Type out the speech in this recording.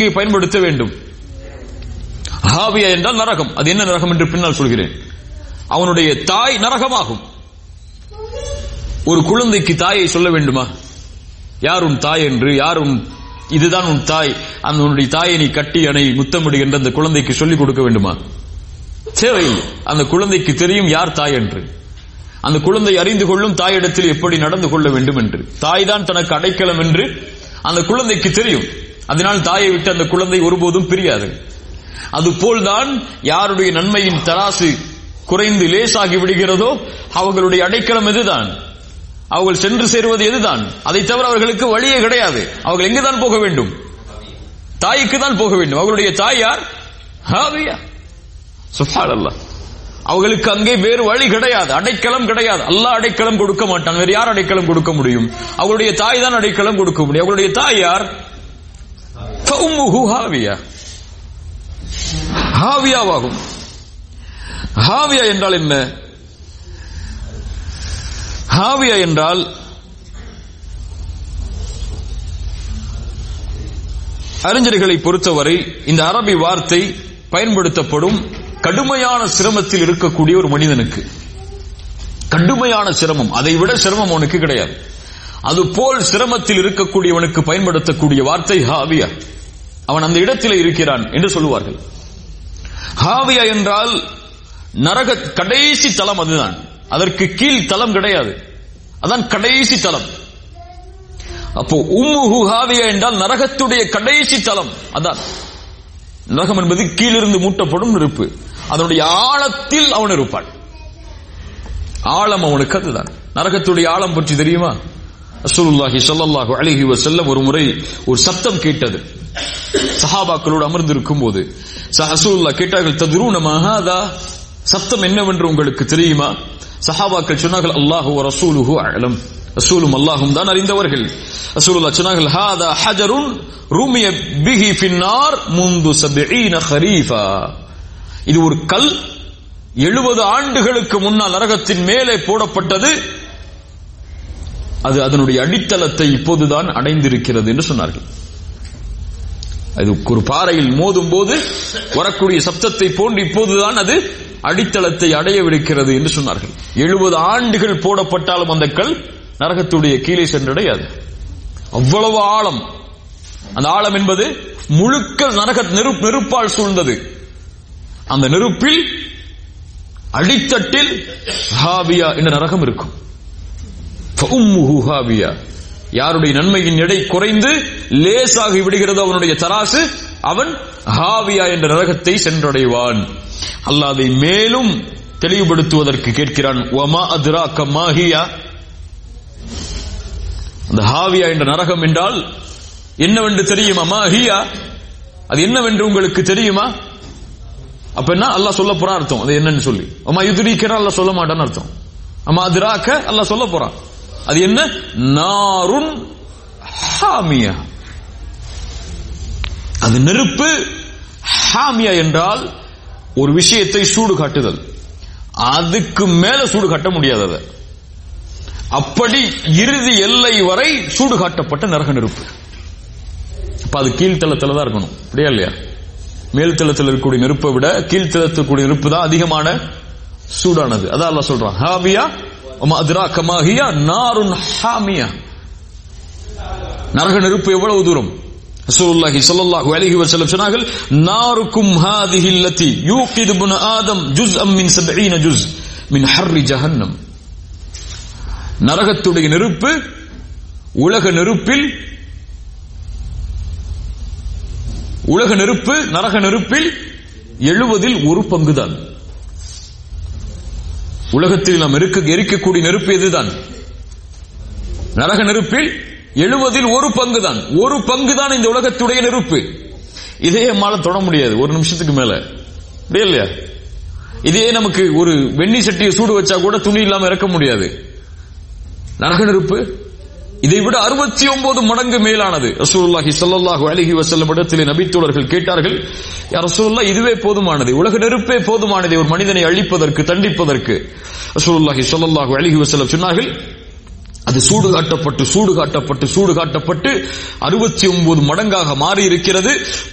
இங்கே பயன்படுத்த வேண்டும் ஹாவியா என்றால் நரகம் அது என்ன நரகம் என்று பின்னால் சொல்கிறேன் அவனுடைய தாய் நரகமாகும் ஒரு குழந்தைக்கு தாயை சொல்ல வேண்டுமா யார் உன் தாய் என்று யார் உன் இதுதான் உன் தாய் அந்த உன்னுடைய தாயை நீ கட்டி அணை முத்தமிடு என்று அந்த குழந்தைக்கு சொல்லிக் கொடுக்க வேண்டுமா தேவையில்லை அந்த குழந்தைக்கு தெரியும் யார் தாய் என்று அந்த குழந்தை அறிந்து கொள்ளும் தாயிடத்தில் எப்படி நடந்து கொள்ள வேண்டும் என்று தாய் தான் தனக்கு அடைக்கலம் என்று அந்த குழந்தைக்கு தெரியும் அதனால் தாயை விட்டு அந்த குழந்தை ஒருபோதும் பிரியாது அதுபோல்தான் யாருடைய நன்மையின் தராசு குறைந்து லேசாகி விடுகிறதோ அவர்களுடைய அடைக்கலம் எதுதான் அவர்கள் சென்று சேருவது எதுதான் அதை தவிர அவர்களுக்கு வழியே கிடையாது அவர்கள் எங்குதான் போக வேண்டும் தாய்க்கு தான் போக வேண்டும் அவர்களுடைய தாய் யார் ஹாவியா சுப்ஹானல்லாஹ் அவர்களுக்கு அங்கே வேறு வழி கிடையாது அடைக்கலம் கிடையாது அல்லாஹ் அடைக்கலம் கொடுக்க மாட்டான் வேறு யார் அடைக்கலம் கொடுக்க முடியும் அவருடைய தாய் தான் அடைக்கலம் கொடுக்க முடியும் அவருடைய தாய் யார் ஃபஉம்முஹு ஹாவியா ஹாவியாவாகும் ஹாவியா என்றால் என்ன ஹாவியா என்றால் அறிஞர்களை பொறுத்தவரை இந்த அரபி வார்த்தை பயன்படுத்தப்படும் கடுமையான சிரமத்தில் இருக்கக்கூடிய ஒரு மனிதனுக்கு கடுமையான சிரமம் அதை விட சிரமம் அவனுக்கு கிடையாது அதுபோல் சிரமத்தில் இருக்கக்கூடியவனுக்கு பயன்படுத்தக்கூடிய வார்த்தை ஹாவியா அவன் அந்த இடத்தில் இருக்கிறான் என்று சொல்லுவார்கள் ஹாவியா என்றால் நரக கடைசி தலம் அதுதான் அதற்கு கீழ் தலம் கிடையாது அதான் கடைசி தலம் அப்போ உம்முஹு ஹாவியா என்றால் நரகத்துடைய கடைசி தலம் அதான் நரகம் என்பது கீழிருந்து மூட்டப்படும் நெருப்பு அதனுடைய ஆழத்தில் அவன் இருப்பான் ஆழம் அவனுக்கு அதுதான் நரகத்துடைய ஆழம் பற்றி தெரியுமா ரசூலுல்லாஹி ஸல்லல்லாஹு அலைஹி வஸல்லம் ஒரு முறை ஒரு சத்தம் கேட்டது சஹாபாக்களோடு அமர்ந்திருக்கும் போது ரசூலுல்லாஹ் கேட்டார்கள் தத்ரூன மஹாதா சத்தம் என்னவென்று உங்களுக்கு தெரியுமா சஹாபாக்கள் சொன்னார்கள் அல்லாஹு வ ரசூலுஹு அலம் ரசூலும் அல்லாஹும் தான் அறிந்தவர்கள் ரசூலுல்லாஹ் சொன்னார்கள் ஹாதா ஹஜருன் ரூமிய பிஹி ஃபின்னார் முந்து சபீன ஹரீஃபா இது ஒரு கல் எழுபது ஆண்டுகளுக்கு முன்னால் நரகத்தின் மேலே போடப்பட்டது அது அதனுடைய அடித்தளத்தை இப்போதுதான் அடைந்திருக்கிறது என்று சொன்னார்கள் அது ஒரு பாறையில் மோதும் போது வரக்கூடிய சப்தத்தை போன்று இப்போதுதான் அது அடித்தளத்தை அடையவிருக்கிறது என்று சொன்னார்கள் எழுபது ஆண்டுகள் போடப்பட்டாலும் அந்த கல் நரகத்துடைய கீழே சென்றடையாது அவ்வளவு ஆழம் அந்த ஆழம் என்பது முழுக்க நரக நெருப் நெருப்பால் சூழ்ந்தது அந்த நெருப்பில் அடித்தட்டில் ஹாவியா என்ற நரகம் இருக்கும் ஃபஉம்முஹு ஹாவியா யாருடைய நன்மையின் எடை குறைந்து லேசாகி விடுகிறது அவனுடைய தராசு அவன் ஹாவியா என்ற நரகத்தை சென்றடைவான் அல்லாஹ் அதை மேலும் தெளிவுபடுத்துவதற்கு கேட்கிறான் வமா அதுரா கமாஹியா அந்த ஹாவியா என்ற நரகம் என்றால் என்னவென்று தெரியுமா மாஹியா அது என்னவென்று உங்களுக்கு தெரியுமா அப்ப என்ன அல்லாஹ் சொல்ல போறான் அர்த்தம் அது என்னன்னு சொல்லி அம்மா யுதிரிக்கிற அல்லாஹ் சொல்ல மாட்டான்னு அர்த்தம் அம்மா அதிராக்க அல்லாஹ் சொல்ல போறான் அது என்ன நாருன் ஹாமியா அது நெருப்பு ஹாமியா என்றால் ஒரு விஷயத்தை சூடு காட்டுதல் அதுக்கு மேல சூடு காட்ட முடியாது அதை அப்படி இறுதி எல்லை வரை சூடு காட்டப்பட்ட நரக நெருப்பு அப்ப அது கீழ்த்தளத்துல தான் இருக்கணும் அப்படியா இல்லையா மேல்தளத்தில் இருக்கக்கூடிய நெருப்பை விட கீழ்த்தளத்துக்கூடிய நெருப்பு தான் அதிகமான சூடானது அதான் அல்லாஹ் சொல்றான் ஹாவியா அதிரா கமாஹியா நாருன் ஹாமியா நரக நெருப்பு எவ்வளவு தூரம் ரசூலுல்லாஹி ஸல்லல்லாஹு அலைஹி வஸல்லம் சொன்னார்கள் நாருக்கும் ஹாதிஹி அல்லதி யூகிது இப்னு ஆதம் ஜுஸ்அம் மின் 70 ஜுஸ் மின் ஹர்ரி ஜஹன்னம் நரகத்துடைய நெருப்பு உலக நெருப்பில் உலக நெருப்பு நரக நெருப்பில் எழுவதில் ஒரு பங்குதான் உலகத்தில் நாம் இருக்க எரிக்கக்கூடிய நெருப்பு எதுதான் நரக நெருப்பில் எழுவதில் ஒரு பங்கு தான் ஒரு பங்கு தான் இந்த உலகத்துடைய நெருப்பு இதே நம்மால தொட முடியாது ஒரு நிமிஷத்துக்கு மேல அப்படியே இல்லையா இதே நமக்கு ஒரு வெண்ணி சட்டியை சூடு வச்சா கூட துணி இல்லாம இறக்க முடியாது நரக நெருப்பு இதை விட அறுபத்தி ஒன்பது மடங்கு மேலானது ரசூலுல்லாஹி ஸல்லல்லாஹு அலைஹி வஸல்லம் இடத்திலே நபித்தோழர்கள் கேட்டார்கள் யா ரசூலுல்லாஹ் இதுவே போதுமானது உலக நெருப்பே போதுமானது ஒரு மனிதனை அழிப்பதற்கு தண்டிப்பதற்கு ரசூலுல்லாஹி ஸல்லல்லாஹு அலைஹி வஸல்லம் சொன்னார்கள் அது சூடு காட்டப்பட்டு சூடு காட்டப்பட்டு சூடு காட்டப்பட்டு அறுபத்தி ஒன்பது மடங்காக மாறி இருக்கிறது